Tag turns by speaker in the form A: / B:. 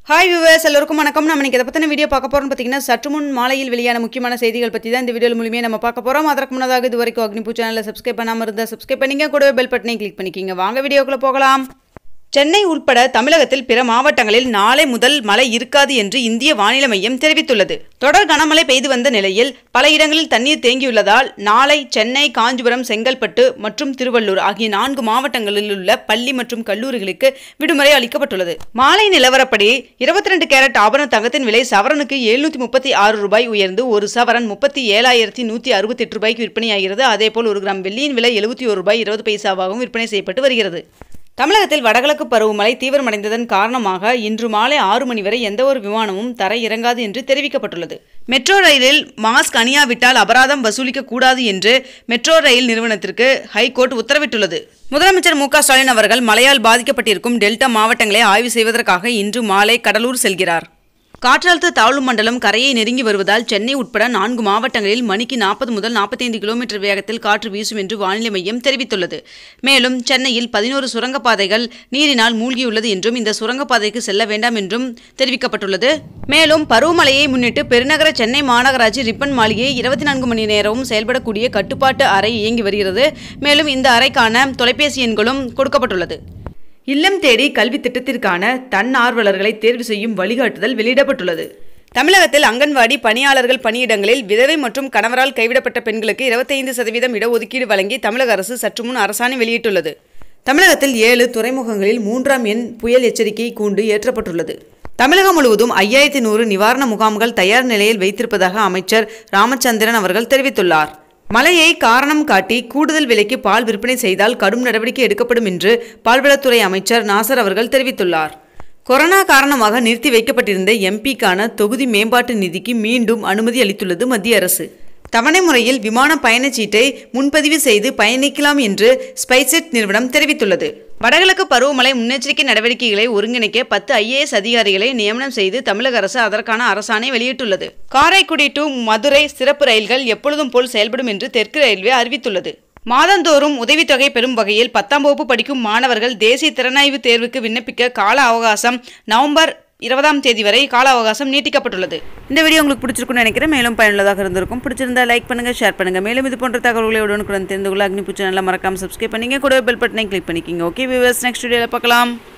A: hi viewers எல்லோருக்கும் வணக்கம் நம்ம இன்னைக்கு இதை பற்றின வீடியோ பார்க்க போகிறோம்னு பார்த்தீங்கன்னா சற்று முன் மாலையில் வெளியான முக்கியமான செய்திகள் பற்றி தான் இந்த வீடியோ மூலியமே நம்ம பார்க்க போகிறோம் அதற்கு முன்னதாக இது வரைக்கும் அக்னிபூ சேனலில் சப்ஸ்கிரைப் பண்ணாமல் இருந்தால் சப்ஸ்கிரைப் பண்ணிங்க கூடவே பெல் பட்டனை கிளிக் பண்ணிக்கிங்க வாங்க வீடியோக்குள்ளே போகலாம் சென்னை உட்பட தமிழகத்தில் பிற மாவட்டங்களில் நாளை முதல் மழை இருக்காது என்று இந்திய வானிலை மையம் தெரிவித்துள்ளது தொடர் கனமழை பெய்து வந்த நிலையில் பல இடங்களில் தண்ணீர் தேங்கியுள்ளதால் நாளை சென்னை காஞ்சிபுரம் செங்கல்பட்டு மற்றும் திருவள்ளூர் ஆகிய நான்கு மாவட்டங்களில் உள்ள பள்ளி மற்றும் கல்லூரிகளுக்கு விடுமுறை அளிக்கப்பட்டுள்ளது மாலை நிலவரப்படி இருபத்தி ரெண்டு கேரட் ஆபரண தங்கத்தின் விலை சவரனுக்கு எழுநூத்தி முப்பத்தி ஆறு ரூபாய் உயர்ந்து ஒரு சவரன் முப்பத்தி ஏழாயிரத்தி நூற்றி அறுபத்தி எட்டு ரூபாய்க்கு விற்பனையாகிறது அதேபோல் ஒரு கிராம் வெள்ளியின் விலை எழுபத்தி ஒரு ரூபாய் இருபது பைசாவாகவும் விற்பனை செய்யப்பட்டு வருகிறது தமிழகத்தில் வடகிழக்கு பருவமழை தீவிரமடைந்ததன் காரணமாக இன்று மாலை ஆறு மணி வரை எந்தவொரு விமானமும் தரை இறங்காது என்று தெரிவிக்கப்பட்டுள்ளது மெட்ரோ ரயிலில் மாஸ்க் அணியாவிட்டால் அபராதம் வசூலிக்க கூடாது என்று மெட்ரோ ரயில் நிறுவனத்திற்கு ஹைகோர்ட் உத்தரவிட்டுள்ளது முதலமைச்சர் மு க ஸ்டாலின் அவர்கள் மழையால் பாதிக்கப்பட்டிருக்கும் டெல்டா மாவட்டங்களை ஆய்வு செய்வதற்காக இன்று மாலை கடலூர் செல்கிறார் காற்றழுத்த தாழ்வு மண்டலம் கரையை நெருங்கி வருவதால் சென்னை உட்பட நான்கு மாவட்டங்களில் மணிக்கு நாற்பது முதல் நாற்பத்தைந்து கிலோமீட்டர் வேகத்தில் காற்று வீசும் என்று வானிலை மையம் தெரிவித்துள்ளது மேலும் சென்னையில் பதினோரு சுரங்கப்பாதைகள் நீரினால் மூழ்கியுள்ளது என்றும் இந்த சுரங்கப்பாதைக்கு செல்ல வேண்டாம் என்றும் தெரிவிக்கப்பட்டுள்ளது மேலும் பருவமழையை முன்னிட்டு பெருநகர சென்னை மாநகராட்சி ரிப்பன் மாளிகை இருபத்தி நான்கு மணி நேரமும் செயல்படக்கூடிய கட்டுப்பாட்டு அறை இயங்கி வருகிறது மேலும் இந்த அறைக்கான தொலைபேசி எண்களும் கொடுக்கப்பட்டுள்ளது இல்லம் தேடி கல்வி திட்டத்திற்கான தன்னார்வலர்களை தேர்வு செய்யும் வழிகாட்டுதல் வெளியிடப்பட்டுள்ளது தமிழகத்தில் அங்கன்வாடி பணியாளர்கள் பணியிடங்களில் விதவை மற்றும் கணவரால் கைவிடப்பட்ட பெண்களுக்கு இருபத்தைந்து சதவீதம் இடஒதுக்கீடு வழங்கி தமிழக அரசு சற்று முன் அரசாணை வெளியிட்டுள்ளது தமிழகத்தில் ஏழு துறைமுகங்களில் மூன்றாம் எண் புயல் எச்சரிக்கை கூண்டு ஏற்றப்பட்டுள்ளது தமிழகம் முழுவதும் ஐயாயிரத்தி நூறு நிவாரண முகாம்கள் தயார் நிலையில் வைத்திருப்பதாக அமைச்சர் ராமச்சந்திரன் அவர்கள் தெரிவித்துள்ளார் மழையை காரணம் காட்டி கூடுதல் விலைக்கு பால் விற்பனை செய்தால் கடும் நடவடிக்கை எடுக்கப்படும் என்று பால்வளத்துறை அமைச்சர் நாசர் அவர்கள் தெரிவித்துள்ளார் கொரோனா காரணமாக நிறுத்தி வைக்கப்பட்டிருந்த எம்பிக்கான தொகுதி மேம்பாட்டு நிதிக்கு மீண்டும் அனுமதி அளித்துள்ளது மத்திய அரசு தவணை முறையில் விமான பயணச்சீட்டை முன்பதிவு செய்து பயணிக்கலாம் என்று ஸ்பைசெட் நிறுவனம் தெரிவித்துள்ளது வடகிழக்கு பருவமழை முன்னெச்சரிக்கை நடவடிக்கைகளை ஒருங்கிணைக்க பத்து ஐஏஎஸ் அதிகாரிகளை நியமனம் செய்து தமிழக அரசு அதற்கான அரசாணை வெளியிட்டுள்ளது காரைக்குடி டு மதுரை சிறப்பு ரயில்கள் எப்பொழுதும் போல் செயல்படும் என்று தெற்கு ரயில்வே அறிவித்துள்ளது மாதந்தோறும் உதவித்தொகை பெறும் வகையில் பத்தாம் வகுப்பு படிக்கும் மாணவர்கள் தேசிய திறனாய்வு தேர்வுக்கு விண்ணப்பிக்க கால அவகாசம் நவம்பர் இருபதாம் தேதி வரை கால அவகாசம் நீட்டிக்கப்பட்டுள்ளது இந்த வீடியோ உங்களுக்கு பிடிச்சிருக்கும்னு நினைக்கிறேன் மேலும் பயனுள்ளதாக இருந்திருக்கும் பிடிச்சிருந்தா லைக் பண்ணுங்க ஷேர் பண்ணுங்க மேலும் இது போன்ற தகவல்களை உடனுக்குடன் தெரிந்து கொள்ள அக்னி பூச்சி நல்லா மறக்காம சப்ஸ்கிரைப் பண்ணிங்க கூட பெல் பட்டனை கிளிக் பண்ணிக்கிங்க ஓகே வியூவர்ஸ் நெக்ஸ்ட் வீடியோவில் பார்க்கலாம்